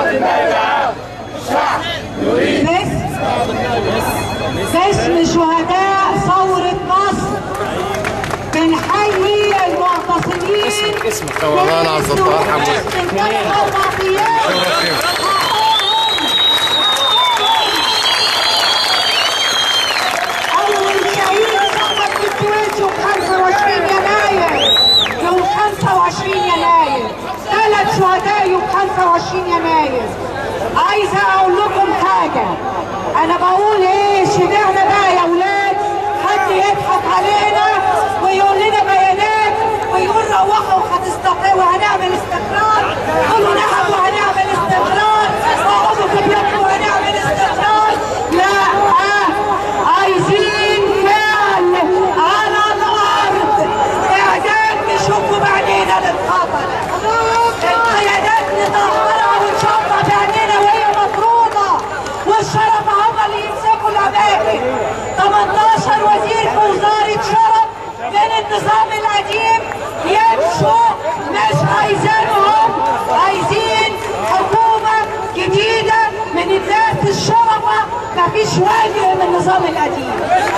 باسم شهداء ثورة مصر بنحيي المعتصمين اسمك- اسمك. والله العظيم الله يرحمه. من ثلاث أربع أيام أول شهيد سقط في الكويت يوم 25 يناير يوم 25 يناير ثلاث شهداء يوم 25 يناير عايزة أقول لكم حاجة أنا بقول إيه شبعنا بقى يا ولاد حد يضحك علينا ويقول لنا بيانات ويقول روحوا هتستقر وهنعمل استقرار قولوا نعم وهنعمل استقرار اقعدوا في بيوتكم وهنعمل استقرار لا عايزين فعل على الارض اعداد نشوفه بعينينا للخطر القيادات نطهرها ونشوفها بعينينا وهي مطروده والشرف هم اللي يمسكوا الاماكن 18 وزير في وزاره شرف من النظام القديم يمشوا مش عايزينهم عايزين حكومه جديده من الناس الشرفه مفيش وجه من النظام القديم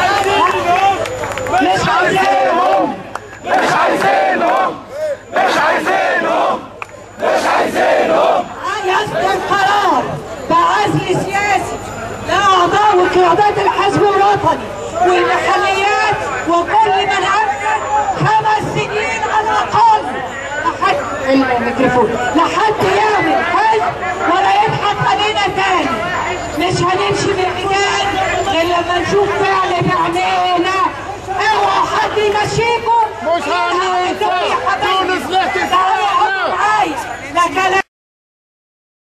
مش عايزينهم مش عايزينهم مش عايزينهم مش عايزينهم يصدر قرار بعزل سياسي لأعضاء وقيادات الحزب الوطني والمحليات وكل من أمكن خمس سنين على الأقل لحد الميكروفون لحد